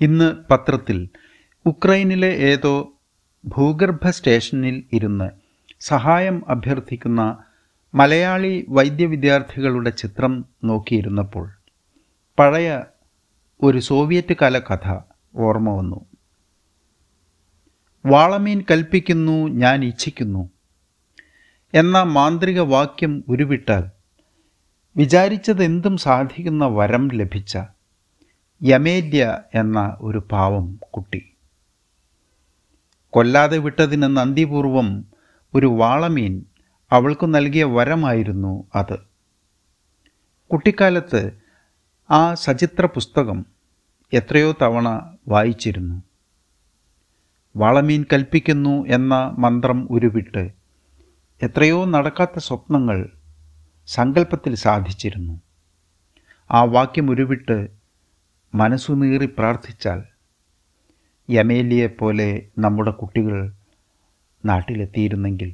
ഇന്ന് പത്രത്തിൽ ഉക്രൈനിലെ ഏതോ ഭൂഗർഭ സ്റ്റേഷനിൽ ഇരുന്ന് സഹായം അഭ്യർത്ഥിക്കുന്ന മലയാളി വൈദ്യ വിദ്യാർത്ഥികളുടെ ചിത്രം നോക്കിയിരുന്നപ്പോൾ പഴയ ഒരു സോവിയറ്റ് കാല കഥ ഓർമ്മ വന്നു വാളമീൻ കൽപ്പിക്കുന്നു ഞാൻ ഇച്ഛിക്കുന്നു എന്ന മാന്ത്രിക വാക്യം ഉരുവിട്ടാൽ വിചാരിച്ചതെന്തും സാധിക്കുന്ന വരം ലഭിച്ച യമേല്യ എന്ന ഒരു പാവം കുട്ടി കൊല്ലാതെ വിട്ടതിന് നന്ദിപൂർവം ഒരു വാളമീൻ അവൾക്കു നൽകിയ വരമായിരുന്നു അത് കുട്ടിക്കാലത്ത് ആ സചിത്ര പുസ്തകം എത്രയോ തവണ വായിച്ചിരുന്നു വാളമീൻ കൽപ്പിക്കുന്നു എന്ന മന്ത്രം ഉരുവിട്ട് എത്രയോ നടക്കാത്ത സ്വപ്നങ്ങൾ സങ്കല്പത്തിൽ സാധിച്ചിരുന്നു ആ വാക്യം ഉരുവിട്ട് മനസ്സു നീറി പ്രാർത്ഥിച്ചാൽ യമേലിയെപ്പോലെ നമ്മുടെ കുട്ടികൾ നാട്ടിലെത്തിയിരുന്നെങ്കിൽ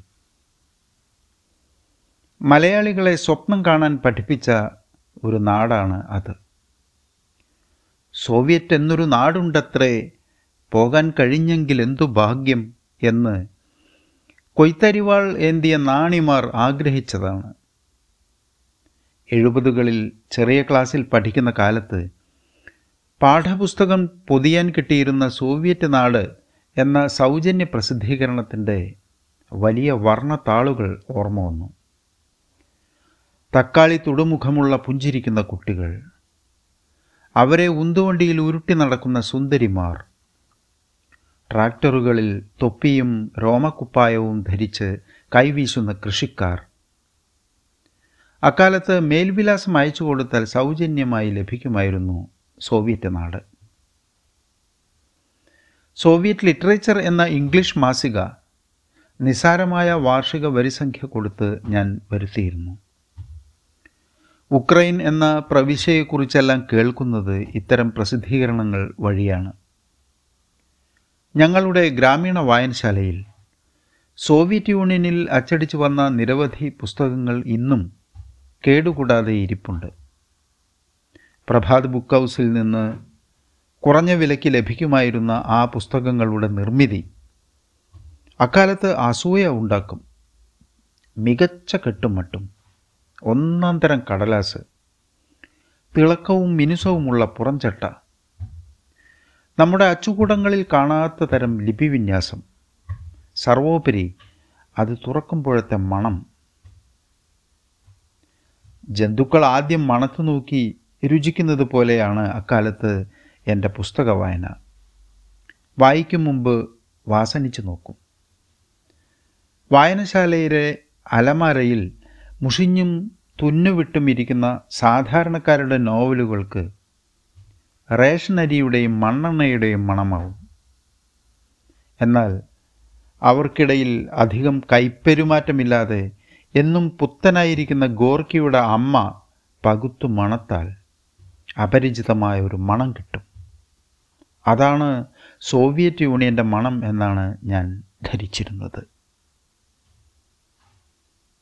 മലയാളികളെ സ്വപ്നം കാണാൻ പഠിപ്പിച്ച ഒരു നാടാണ് അത് സോവിയറ്റ് എന്നൊരു നാടുണ്ടത്രേ പോകാൻ കഴിഞ്ഞെങ്കിൽ എന്തു ഭാഗ്യം എന്ന് കൊയ്ത്തരിവാൾ ഏന്തിയ നാണിമാർ ആഗ്രഹിച്ചതാണ് എഴുപതുകളിൽ ചെറിയ ക്ലാസ്സിൽ പഠിക്കുന്ന കാലത്ത് പാഠപുസ്തകം പൊതിയാൻ കിട്ടിയിരുന്ന സോവിയറ്റ് നാട് എന്ന സൗജന്യ പ്രസിദ്ധീകരണത്തിൻ്റെ വലിയ വർണ്ണത്താളുകൾ ഓർമ്മ വന്നു തക്കാളി തുടുമുഖമുള്ള പുഞ്ചിരിക്കുന്ന കുട്ടികൾ അവരെ ഉന്തുവണ്ടിയിൽ ഉരുട്ടി നടക്കുന്ന സുന്ദരിമാർ ട്രാക്ടറുകളിൽ തൊപ്പിയും രോമക്കുപ്പായവും ധരിച്ച് കൈവീശുന്ന കൃഷിക്കാർ അക്കാലത്ത് മേൽവിലാസം അയച്ചു കൊടുത്താൽ സൗജന്യമായി ലഭിക്കുമായിരുന്നു സോവിയറ്റ് നാട് സോവിയറ്റ് ലിറ്ററേച്ചർ എന്ന ഇംഗ്ലീഷ് മാസിക നിസാരമായ വാർഷിക വരിസംഖ്യ കൊടുത്ത് ഞാൻ വരുത്തിയിരുന്നു ഉക്രൈൻ എന്ന പ്രവിശ്യയെക്കുറിച്ചെല്ലാം കേൾക്കുന്നത് ഇത്തരം പ്രസിദ്ധീകരണങ്ങൾ വഴിയാണ് ഞങ്ങളുടെ ഗ്രാമീണ വായനശാലയിൽ സോവിയറ്റ് യൂണിയനിൽ അച്ചടിച്ചു വന്ന നിരവധി പുസ്തകങ്ങൾ ഇന്നും കേടുകൂടാതെ ഇരിപ്പുണ്ട് പ്രഭാത് ബുക്ക് ഹൗസിൽ നിന്ന് കുറഞ്ഞ വിലയ്ക്ക് ലഭിക്കുമായിരുന്ന ആ പുസ്തകങ്ങളുടെ നിർമ്മിതി അക്കാലത്ത് അസൂയ ഉണ്ടാക്കും മികച്ച കെട്ടുമട്ടും ഒന്നാം തരം കടലാസ് തിളക്കവും മിനുസവുമുള്ള പുറംചട്ട നമ്മുടെ അച്ചുകൂടങ്ങളിൽ കാണാത്ത തരം ലിപിവിന്യാസം സർവോപരി അത് തുറക്കുമ്പോഴത്തെ മണം ജന്തുക്കൾ ആദ്യം മണത്തു നോക്കി രുചിക്കുന്നത് പോലെയാണ് അക്കാലത്ത് എൻ്റെ പുസ്തക വായന വായിക്കും മുമ്പ് വാസനിച്ചു നോക്കും വായനശാലയിലെ അലമാരയിൽ മുഷിഞ്ഞും തുന്നുവിട്ടും ഇരിക്കുന്ന സാധാരണക്കാരുടെ നോവലുകൾക്ക് റേഷനരിയുടെയും മണ്ണെണ്ണയുടെയും മണമാവും എന്നാൽ അവർക്കിടയിൽ അധികം കൈപ്പെരുമാറ്റമില്ലാതെ എന്നും പുത്തനായിരിക്കുന്ന ഗോർക്കിയുടെ അമ്മ പകുത്തു മണത്താൽ അപരിചിതമായ ഒരു മണം കിട്ടും അതാണ് സോവിയറ്റ് യൂണിയൻ്റെ മണം എന്നാണ് ഞാൻ ധരിച്ചിരുന്നത്